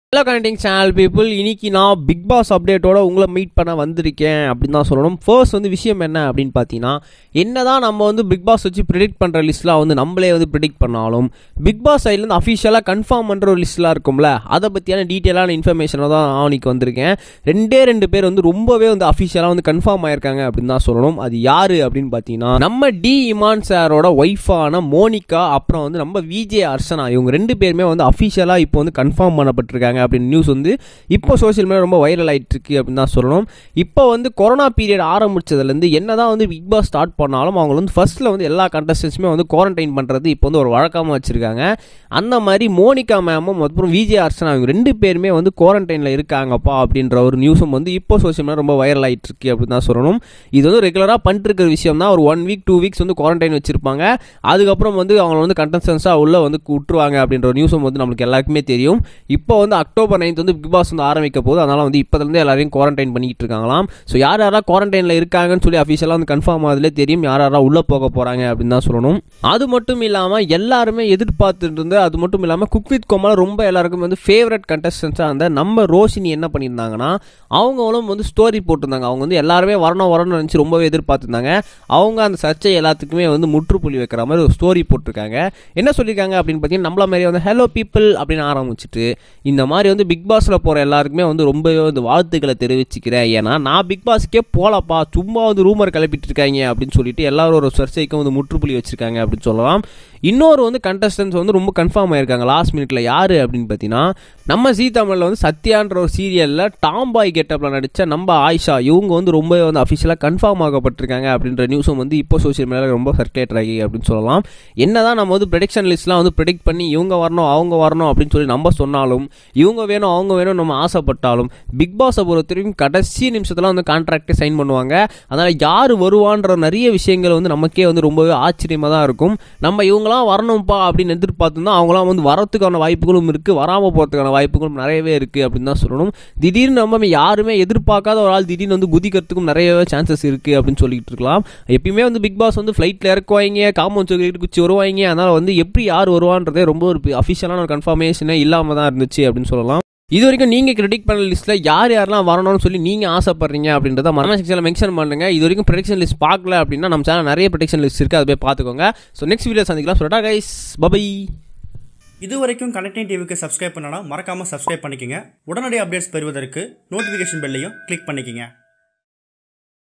hello connecting channel people இன்னைக்கு நான் big pass அப்டேட்டோட உங்களை மீட் பண்ண வந்திருக்கேன் அப்படின்னு தான் சொல்லணும் ஃபர்ஸ்ட் வந்து விஷயம் என்ன அப்படின்னு பார்த்தீங்கன்னா என்னதான் நம்ம வந்து பிக் பாஸ் வச்சு ப்ரிடிக்ட் பண்ணுற லிஸ்ட்லாம் வந்து நம்மளே வந்து ப்ரிடிக்ட் பண்ணாலும் பிக் பாஸ் சைட்லேருந்து அஃபிஷியலாக கன்ஃபார்ம் பண்ணுற ஒரு லிஸ்ட்லாம் இருக்கும்ல அதை பற்றியான டீட்டெயிலான இன்ஃபர்மேஷனை தான் நான் இன்னைக்கு வந்திருக்கேன் ரெண்டே ரெண்டு பேர் வந்து ரொம்பவே வந்து அஃபிஷியலாக வந்து கன்ஃபார்ம் ஆயிருக்காங்க அப்படின்னு தான் சொல்லணும் அது யார் அப்படின்னு பார்த்தீங்கன்னா நம்ம டி இமான் சாரோட ஒய்ஃபான மோனிகா அப்புறம் வந்து நம்ம விஜே அர்ச்சனா இவங்க ரெண்டு பேருமே வந்து அஃபிஷியலாக இப்போ வந்து கன்ஃபார்ம் பண்ணப்பட்டிருக்காங்க அப்படின்னு நியூஸ் வந்து இப்போ சோஷியல் மீடியா ரொம்ப வைரல் ஆயிட்டு இருக்கு அப்படின்னு தான் சொல்லணும் இப்போ வந்து கொரோனா பீரியட் ஆரம்பிச்சதுலேருந்து என்னதான் வந்து பிக் பாஸ் ஸ்டார்ட் பண்ணாலும் அவங்க வந்து ஃபர்ஸ்ட்ல வந்து எல்லா கண்டஸ்டன்ஸுமே வந்து குவாரண்டைன் பண்ணுறது இப்போ வந்து ஒரு வழக்கமாக வச்சிருக்காங்க அந்த மாதிரி மோனிகா மேமும் அப்புறம் விஜய் அர்ச்சனா இவங்க ரெண்டு பேருமே வந்து குவாரண்டைனில் இருக்காங்கப்பா அப்படின்ற ஒரு நியூஸும் வந்து இப்போ சோஷியல் மீடியா ரொம்ப வைரல் ஆயிட்டு இருக்கு அப்படின்னு தான் சொல்லணும் இது வந்து ரெகுலராக பண்ணிட்டு இருக்கிற விஷயம் தான் ஒரு ஒன் வீக் டூ வீக்ஸ் வந்து குவாரண்டைன் வச்சிருப்பாங்க அதுக்கப்புறம் வந்து அவங்க வந்து கண்டஸ்டன்ஸாக உள்ள வந்து விட்டுருவாங்க அப்படின்ற ஒரு நியூஸும் வந்து நம்மளுக்கு எல்லாருக்குமே தெரியும் இப்போ வந்து அக்டோபர் நைன்த் வந்து பிக் பாஸ் வந்து ஆரம்பிக்க போகுது அதனால வந்து இப்போதுலேருந்து எல்லாரையும் குவாரண்டைன் பண்ணிக்கிட்டு இருக்காங்களாம் ஸோ யார் யாரெல்லாம் குவாரண்டைனில் இருக்காங்கன்னு சொல்லி அஃபிஷியலாக வந்து கன்ஃபார்ம் ஆகுதுலே தெரியும் யார் யாரெல்லாம் உள்ளே போக போகிறாங்க அப்படின்னு தான் சொல்லணும் அது மட்டும் இல்லாமல் எல்லாருமே எதிர்பார்த்துட்டு இருந்து அது மட்டும் இல்லாமல் குக் வித் கோமால் ரொம்ப எல்லாருக்கும் வந்து ஃபேவரட் கண்டஸ்டன்ஸாக இருந்த நம்ம ரோஷினி என்ன பண்ணியிருந்தாங்கன்னா அவங்களும் வந்து ஸ்டோரி போட்டிருந்தாங்க அவங்க வந்து எல்லாருமே வரணும் வரணும்னு நினச்சி ரொம்பவே எதிர்பார்த்துருந்தாங்க அவங்க அந்த சர்ச்சை எல்லாத்துக்குமே வந்து முற்றுப்புள்ளி வைக்கிற மாதிரி ஒரு ஸ்டோரி போட்டிருக்காங்க என்ன சொல்லியிருக்காங்க அப்படின்னு பார்த்தீங்கன்னா நம்மள மாதிரி வந்து ஹலோ பீப்புள் அப்படின்னு ஆரம்பிச்சிட்டு இந்த மாதிரி வந்து பிக் பாஸில் போகிற எல்லாருக்குமே வந்து ரொம்பவே வந்து வாழ்த்துக்களை தெரிவிச்சுக்கிறேன் ஏன்னா நான் பிக் பாஸ்க்கே போகலப்பா சும்மா வந்து ரூமர் கிளப்பிட்டு இருக்காங்க அப்படின்னு சொல்லிட்டு எல்லாரும் ஒரு சர்ச்சைக்கும் வந்து முற்றுப்புள்ளி வச்சிருக்காங்க அப்படின்னு சொல்லலாம் இன்னொரு வந்து கண்டஸ்டன்ஸ் வந்து ரொம்ப கன்ஃபார்ம் ஆயிருக்காங்க லாஸ்ட் மினிட்ல யாரு அப்படின்னு பார்த்தீங்கன்னா நம்ம ஜீ தமிழில் வந்து சத்யான்ற ஒரு சீரியலில் டாம் பாய் கெட்டப்பில் நடித்த நம்ம ஆயிஷா இவங்க வந்து ரொம்ப வந்து அஃபிஷியலாக கன்ஃபார்ம் ஆகப்பட்டிருக்காங்க அப்படின்ற நியூஸும் வந்து இப்போ சோஷியல் மீடியாவில் ரொம்ப சர்க்குலேட் ஆகி அப்படின்னு சொல்லலாம் என்னதான் நம்ம வந்து ப்ரெடிக்ஷன் லிஸ்ட்லாம் வந்து ப்ரெடிக்ட் பண்ணி இவங்க வரணும் அவங்க வரணும் அப்படின்னு சொல்லி நம்ம சொன்னாலும் இவங்க வேணும் அவங்க வேணும் நம்ம ஆசைப்பட்டாலும் பிக் பாஸை பொறுத்தவரைக்கும் கடைசி நிமிஷத்தில் வந்து கான்ட்ராக்டை சைன் பண்ணுவாங்க அதனால் யார் வருவான்ற நிறைய விஷயங்கள் வந்து நமக்கே வந்து ரொம்பவே ஆச்சரியமாக தான் இருக்கும் நம்ம இவங்களாம் வரணும்ப்பா அப்படின்னு எதிர்பார்த்துருந்தா அவங்களாம் வந்து வரத்துக்கான வாய்ப்புகளும் இருக்குது வராமல் போகிறதுக்கான வாய்ப்புகளும் நிறையவே இருக்குது அப்படின்னு தான் சொல்லணும் திடீர்னு நம்ம யாருமே எதிர்பார்க்காத ஒரு ஆள் திடீர்னு வந்து குதிக்கிறதுக்கும் நிறையவே சான்சஸ் இருக்குது அப்படின்னு சொல்லிட்டு இருக்கலாம் எப்பயுமே வந்து பிக் பாஸ் வந்து ஃப்ளைட்டில் இறக்குவாங்க காம்பவுண்ட் சொல்லிட்டு குச்சி வருவாங்க அதனால் வந்து எப்படி யார் வருவான்றதே ரொம்ப ஒரு அஃபிஷியலான ஒரு கன்ஃபர்மேஷனே இல்லாமல் தான் இருந்துச்சு அப்படின்னு சொல்லலாம் இது வரைக்கும் நீங்கள் கிரெடிட் பண்ண லிஸ்ட்டில் யார் யாரெல்லாம் வரணும்னு சொல்லி நீங்கள் ஆசைப்படுறீங்க அப்படின்றத மரம செக்ஷனில் மென்ஷன் பண்ணுங்க இது வரைக்கும் ப்ரொடக்ஷன் லிஸ்ட் பார்க்கல அப்படின்னா நம்ம சேனல் நிறைய ப்ரொடக்ஷன் லிஸ்ட் இருக்குது அதை போய் பார்த்துக்கோங்க ஸோ நெக்ஸ்ட் வீடியோ சந்திக்கலாம் சொல்லிட்டா கைஸ் பபை இது வரைக்கும் கனெக்டிங் டிவிக்கு சப்ஸ்கிரைப் பண்ணனா மறக்காமல் சப்ஸ்கிரைப் பண்ணிக்கங்க உடனடி அப்டேட்ஸ் பெறுவதற்கு நோட்டிஃபிகேஷன் பெல்லையும் கிளிக் பண்ணிக்கங்க